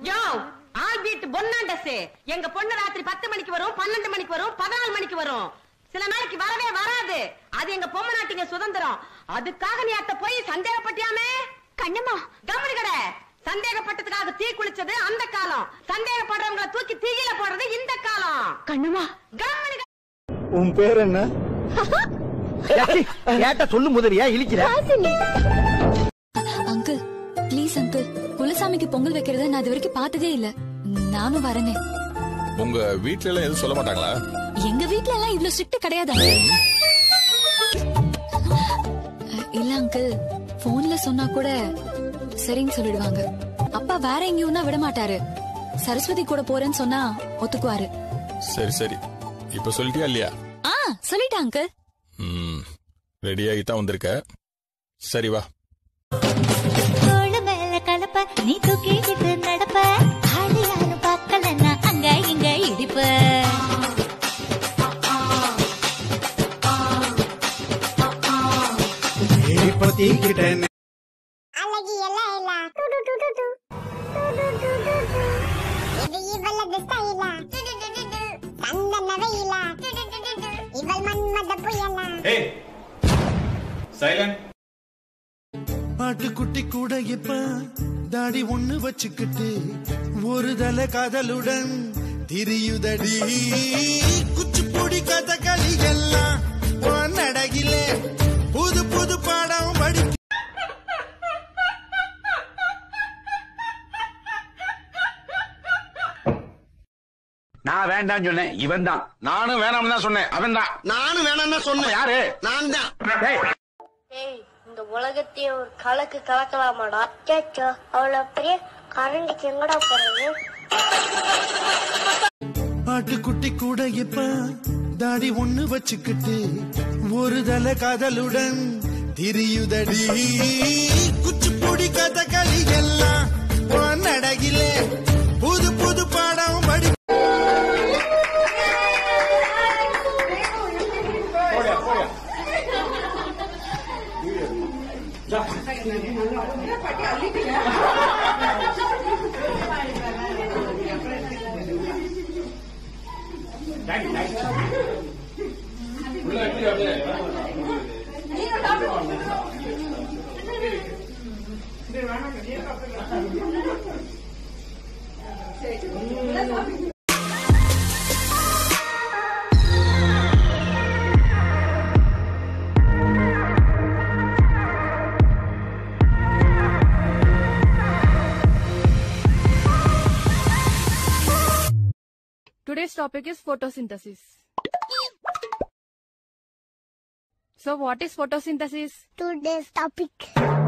யோ all beat பொன்னாண்டஸ் எங்க பொண்ணு ராத்திரி பத்து மணிக்கு வரும் பன்னெண்டு மணிக்கு வரும் பதினாலு மணிக்கு வரும் சில நாளைக்கு வரவே வராது அது எங்க பொம்மை நாட்டிங்க சுதந்திரம் அதுக்காக நீ அத்த போய் சந்தேகப்பட்டியாமே கண்ணம்மா கவனி கடை சந்தேகப்பட்டதுக்காக தீ குளிச்சது அந்த காலம் சந்தேகப்படுறவங்கள தூக்கி தீயில போடுறது இந்த காலம் கண்ணம்மா கவனி உன் பேர் என்ன கேட்ட சொல்லு முதலியா இழிக்கிற அங்கிள் ப்ளீஸ் அங்கிள் குலசாமிக்கு பொங்கல் வைக்கிறத நான் இது வரைக்கும் பார்த்ததே இல்ல நானும் வரேனே உங்க வீட்ல எல்லாம் எதுவும் சொல்ல மாட்டாங்களா எங்க வீட்ல எல்லாம் இவ்ளோ ஸ்ட்ரிக்ட் கிடையாது uncle. இல்ல அங்கிள் போன்ல சொன்னா கூட சரின்னு சொல்லிடுவாங்க அப்பா வேற எங்கேயும் விட மாட்டாரு சரஸ்வதி கூட போறேன்னு சொன்னா ஒத்துக்குவாரு சரி சரி இப்ப சொல்லிட்டியா இல்லையா ஆ சொல்லிட்டேன் அங்கிள் ம் ரெடியாகி தான் வந்திருக்க சரி வா தோளு மேல கலப்ப நீ தூக்கிக்கிட்டு நடப்ப ஆளு யாரும் பார்க்கலன்னா அங்க இங்க இடிப்ப பத்திக்கிட்டேன் அழகி எல்லாம் இல்ல டு டு டு டு டு. டு டு டு டு டு. இது இவளது ஸ்டைலா டு டு டு டு டு. சந்தன வெயிலா டு டு டு டு டு. இவள் மன்மத புயலா ஆட்டுக்குட்டி கூட இப்ப தாடி ஒண்ணு வச்சுக்கிட்டு ஒரு தல காதலுடன் திரியுதடி குச்சிப்புடி கதகளி எல்லாம் உன் நடகிலே புது புது பாடம் படி நான் வேண்டாம் சொன்னேன் இவன் தான் நானும் வேணாம் தான் சொன்னேன் அவன் தான் நானும் வேணாம்னா சொன்னேன் யாரு நான் தான் ஏய் இந்த உலகத்தையே ஒரு கலக்கு கலக்கலாமாடா கேச்சோ அவ்வளவு பெரிய கரண்டிக்கு எங்கடா போறது ஆட்டுக்குட்டி கூட இப்ப தாடி ஒண்ணு வச்சுக்கிட்டு ஒரு தல காதலுடன் திரியுதடி குச்சிப்புடி கதகளி எல்லாம் உன் நடகிலே புது புது பாடம் படி Today's topic is photosynthesis. So what is photosynthesis? Today's topic